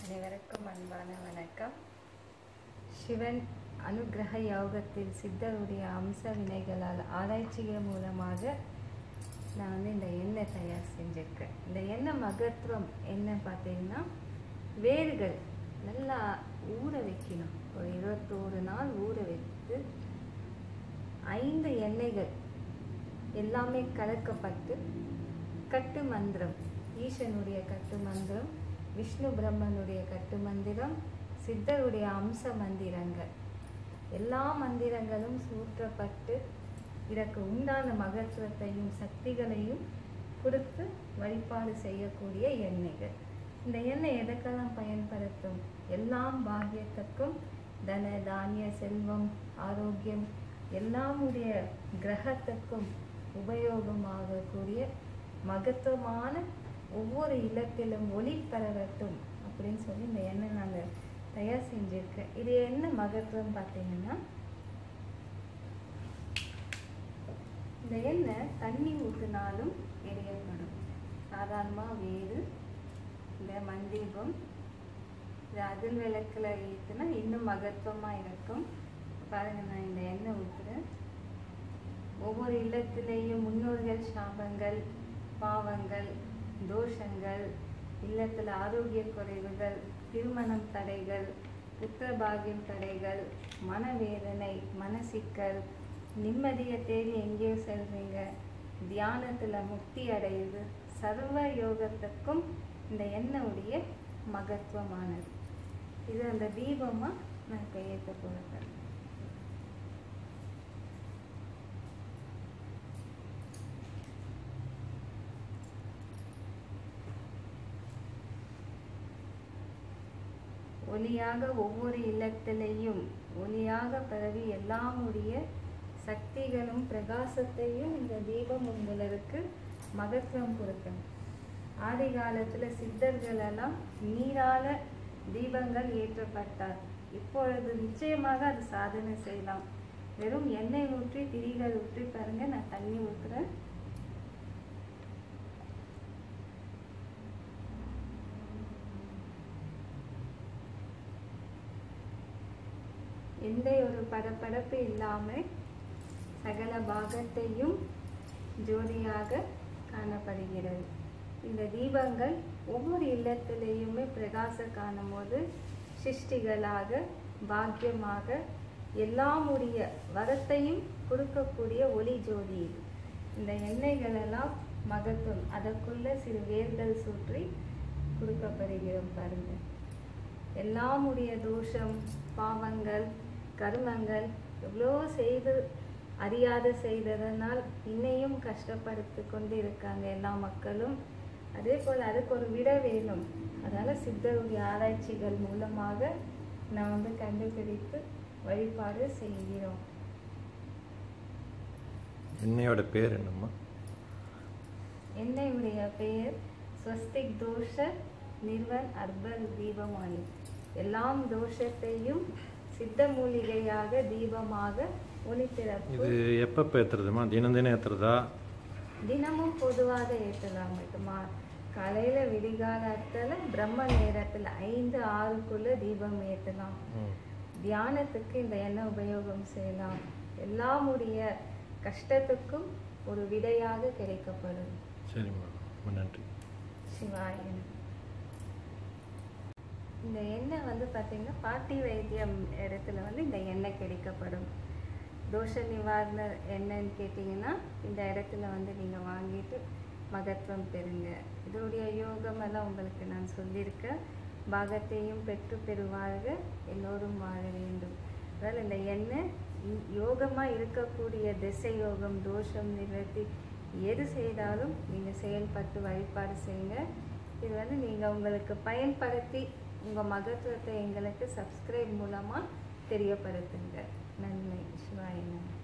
அனைவருக்கும் அன்பான வணக்கம் சிவன் அனுக்கிரக யோகத்தில் சித்தருடைய அம்ச வினைகளால் ஆராய்ச்சிகள் மூலமாக நான் வந்து இந்த எண்ணெய் தயார் செஞ்சுருக்கேன் இந்த எண்ணெய் மகத்துவம் என்ன பார்த்தீங்கன்னா வேர்கள் நல்லா ஊற வைக்கணும் ஒரு இருபத்தோரு நாள் ஊற வைத்து ஐந்து எண்ணெய்கள் எல்லாமே கலக்கப்பட்டு கட்டு மந்திரம் ஈசனுடைய கட்டு மந்திரம் விஷ்ணு பிரம்மனுடைய கட்டு மந்திரம் சித்தருடைய அம்ச மந்திரங்கள் எல்லா மந்திரங்களும் சூற்றப்பட்டு இதற்கு உண்டான மகத்துவத்தையும் சக்திகளையும் கொடுத்து வழிபாடு செய்யக்கூடிய எண்ணெய்கள் இந்த எண்ணெய் எதற்கெல்லாம் பயன்படுத்தும் எல்லாம் பாக்கியத்துக்கும் தன தானிய செல்வம் ஆரோக்கியம் எல்லாமுடைய கிரகத்துக்கும் உபயோகமாகக்கூடிய மகத்துவமான ஒவ்வொரு இல்லத்திலும் ஒளி பரவட்டும் அப்படின்னு சொல்லி இந்த எண்ணெய் நாங்கள் தயார் செஞ்சுருக்கேன் இது என்ன மகத்துவம் பார்த்தீங்கன்னா இந்த எண்ணெய் தண்ணி ஊற்றினாலும் எரியப்படும் சாதாரணமாக வேறு இந்த மந்தீபம் இந்த அதில் விளக்கில் ஏற்றுனா இன்னும் மகத்துவமாக இருக்கும் பாருங்க நான் இந்த எண்ணெய் ஊற்றுறேன் ஒவ்வொரு இல்லத்திலேயும் முன்னோர்கள் சாபங்கள் பாவங்கள் தோஷங்கள் இல்லத்தில் ஆரோக்கிய குறைவுகள் திருமணம் தடைகள் புத்திரபாகியம் தடைகள் மனவேதனை மனசிக்கல் நிம்மதியை தேடி எங்கேயோ செல்வீங்க தியானத்தில் முக்தி அடையுது சர்வ யோகத்துக்கும் இந்த எண்ணெயுடைய மகத்துவமானது இது அந்த தீபமாக நான் இப்போ ஏற்ற போகிறேன் ஒளியாக ஒவ்வொரு இல்லத்திலையும் ஒளியாக பரவி எல்லாமுடைய சக்திகளும் பிரகாசத்தையும் இந்த தீபம் உங்களுக்கு மகத்துவம் கொடுக்கும் ஆதி காலத்துல சித்தர்கள் எல்லாம் நீரால தீபங்கள் ஏற்றப்பட்டார் இப்பொழுது நிச்சயமாக அது சாதனை செய்யலாம் வெறும் எண்ணெய் ஊற்றி திரிகள் ஊற்றி பாருங்க நான் தண்ணி ஊற்றுறேன் எந்த ஒரு படப்படப்பு இல்லாமல் சகல பாகத்தையும் ஜோதியாக காணப்படுகிறது இந்த தீபங்கள் ஒவ்வொரு இல்லத்திலேயுமே பிரகாச காணும் போது சிருஷ்டிகளாக பாக்கியமாக எல்லாமுடைய வரத்தையும் கொடுக்கக்கூடிய ஒளி ஜோதி இது இந்த எண்ணெய்கள் எல்லாம் மகத்துவம் அதற்குள்ள சிறு வேர்கள் சுற்றி கொடுக்கப்படுகிறோம் பாருங்க எல்லாமுடைய தோஷம் பாவங்கள் கர்மங்கள் எவ்வளோ செய்து அறியாத செய்ததனால் இன்னையும் கஷ்டப்படுத்தி கொண்டு இருக்காங்க எல்லா மக்களும் அதே போல் அதுக்கு ஒரு விட வேணும் அதனால் சித்தருடைய ஆராய்ச்சிகள் மூலமாக நான் வந்து கண்டுபிடித்து வழிபாடு செய்கிறோம் என்னையோட பேர் என்னம்மா என்னையுடைய பெயர் ஸ்வஸ்திக் தோஷ நிர்வன் அர்பல் தீபமானி எல்லாம் தோஷத்தையும் சித்த மூலிகையாக தீபமாக ஒளித்திறப்பு இது எப்பப்போ ஏற்றுறதுமா தினம் தினம் ஏற்றுறதா தினமும் பொதுவாக ஏற்றலாம் மட்டுமா காலையில விடிகாலத்துல பிரம்ம நேரத்துல ஐந்து ஆறுக்குள்ள தீபம் ஏற்றலாம் தியானத்துக்கு இந்த எண்ணெய் உபயோகம் செய்யலாம் எல்லாமுடைய கஷ்டத்துக்கும் ஒரு விடையாக கிடைக்கப்படும் சரிம்மா ரொம்ப நன்றி சிவாயன் இந்த எண்ணெய் வந்து பார்த்தீங்கன்னா பாட்டி வைத்தியம் இடத்துல வந்து இந்த எண்ணெய் கிடைக்கப்படும் தோஷ நிவாரண எண்ணெய்ன்னு கேட்டிங்கன்னா இந்த இடத்துல வந்து நீங்கள் வாங்கிட்டு மகத்துவம் பெறுங்க இதோடைய யோகம் எல்லாம் உங்களுக்கு நான் சொல்லியிருக்கேன் பாகத்தையும் பெற்று பெறுவார்கள் எல்லோரும் வாழ வேண்டும் அதனால் இந்த எண்ணெய் யோகமாக இருக்கக்கூடிய திசை யோகம் தோஷம் நிவர்த்தி எது செய்தாலும் நீங்கள் செயல்பட்டு வழிபாடு செய்யுங்க இது வந்து நீங்கள் உங்களுக்கு பயன்படுத்தி உங்கள் மகத்துவத்தை எங்களுக்கு சப்ஸ்கிரைப் மூலமாக தெரியப்படுத்துங்க நன்மை சிவாய நன்றி